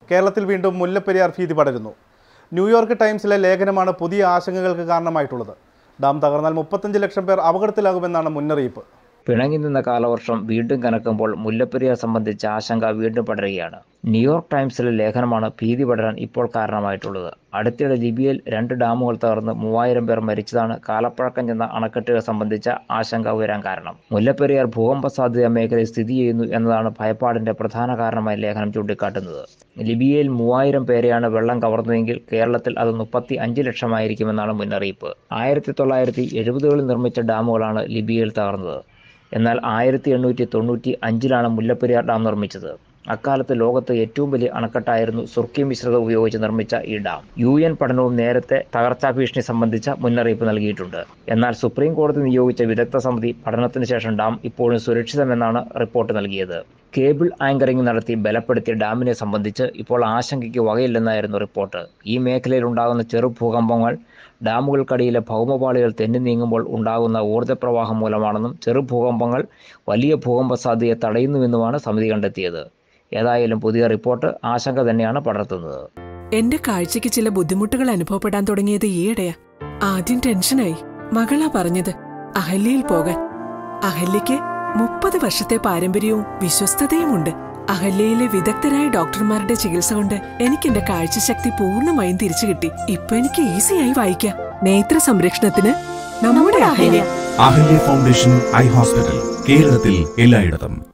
കേരളത്തിൽ വീണ്ടും മുല്ലപ്പെരിയാർ ഭീതി പടരുന്നു ന്യൂയോർക്ക് ടൈംസിലെ ലേഖനമാണ് പുതിയ ആശങ്കകൾക്ക് കാരണമായിട്ടുള്ളത് ഡാം തകർന്നാൽ മുപ്പത്തഞ്ച് ലക്ഷം പേർ അപകടത്തിലാകുമെന്നാണ് മുന്നറിയിപ്പ് പിണങ്ങി നിന്ന കാലവർഷം വീണ്ടും കനക്കുമ്പോൾ മുല്ലപ്പെരിയാർ സംബന്ധിച്ച ആശങ്ക വീണ്ടും പടരുകയാണ് ന്യൂയോർക്ക് ടൈംസിലെ ലേഖനമാണ് ഭീതി പടരാൻ ഇപ്പോൾ കാരണമായിട്ടുള്ളത് അടുത്തിടെ ലിബിയയിൽ രണ്ട് ഡാമുകൾ തകർന്ന് മൂവായിരം പേർ മരിച്ചതാണ് കാലപ്പഴക്കം ചെന്ന അണക്കെട്ടുകൾ സംബന്ധിച്ച ആശങ്ക ഉയരാൻ കാരണം മുല്ലപ്പെരിയാർ ഭൂകമ്പ സാധ്യത മേഖലയിൽ സ്ഥിതി ചെയ്യുന്നു എന്നതാണ് ഭയപ്പാടിന്റെ പ്രധാന കാരണമായി ലേഖനം ചൂണ്ടിക്കാട്ടുന്നത് ലിബിയയിൽ മൂവായിരം പേരെയാണ് വെള്ളം കവർന്നതെങ്കിൽ കേരളത്തിൽ അത് മുപ്പത്തി അഞ്ച് ലക്ഷമായിരിക്കുമെന്നാണ് മുന്നറിയിപ്പ് ആയിരത്തി തൊള്ളായിരത്തി എഴുപതുകളിൽ നിർമ്മിച്ച ഡാമുകളാണ് ലിബിയയിൽ തകർന്നത് എന്നാൽ ആയിരത്തി എണ്ണൂറ്റി തൊണ്ണൂറ്റി അഞ്ചിലാണ് മുല്ലപ്പെരിയാർ ഡാം നിർമ്മിച്ചത് അക്കാലത്ത് ലോകത്ത് ഏറ്റവും വലിയ അണക്കെട്ടായിരുന്നു സുർക്കി മിശ്രിതം ഉപയോഗിച്ച് നിർമ്മിച്ച ഈ ഡാം യു എൻ പഠനവും നേരത്തെ തകർച്ചാ ഭീഷണി സംബന്ധിച്ച മുന്നറിയിപ്പ് നൽകിയിട്ടുണ്ട് എന്നാൽ സുപ്രീം കോടതി നിയോഗിച്ച വിദഗ്ധ സമിതി പഠനത്തിന് ശേഷം ഡാം ഇപ്പോഴും സുരക്ഷിതമെന്നാണ് റിപ്പോർട്ട് നൽകിയത് കേബിൾ ആങ്കറിംഗ് നടത്തി ബലപ്പെടുത്തിയ ഡാമിനെ സംബന്ധിച്ച് ഇപ്പോൾ ആശങ്കയ്ക്ക് വകയില്ലെന്നായിരുന്നു റിപ്പോർട്ട് ഈ മേഖലയിൽ ഉണ്ടാകുന്ന ചെറു ഭൂകമ്പങ്ങൾ ഡാമുകൾക്കടിയിലെ ഭൗമപാളികൾ തെന്നി നീങ്ങുമ്പോൾ ഉണ്ടാകുന്ന ഊർജ്ജപ്രവാഹം മൂലമാണെന്നും ചെറു ഭൂകമ്പങ്ങൾ വലിയ ഭൂകമ്പ സാധ്യതയെ തടയുന്നുവെന്നുമാണ് സമിതി കണ്ടെത്തിയത് ഏതായാലും പുതിയ റിപ്പോർട്ട് ആശങ്ക തന്നെയാണ് പടർത്തുന്നത് എന്റെ കാഴ്ചയ്ക്ക് ചില ബുദ്ധിമുട്ടുകൾ അനുഭവപ്പെടാൻ തുടങ്ങിയത് ഈയിടെയാ ആദ്യം ടെൻഷനായി മകളാ പറഞ്ഞത് അഹല്യയിൽ പോകാൻ അഹല്യയ്ക്ക് മുപ്പത് വർഷത്തെ പാരമ്പര്യവും വിശ്വസ്തതയുമുണ്ട് അഹല്യയിലെ വിദഗ്ധരായ ഡോക്ടർമാരുടെ ചികിത്സ കൊണ്ട് എനിക്ക് എന്റെ കാഴ്ചശക്തി പൂർണ്ണമായും തിരിച്ചു കിട്ടി ഇപ്പൊ എനിക്ക് ഈസിയായി വായിക്കാം നേത്ര സംരക്ഷണത്തിന് നമ്മുടെ Ahalya Ahalya foundation eye hospital കേരളത്തിൽ എല്ലായിടത്തും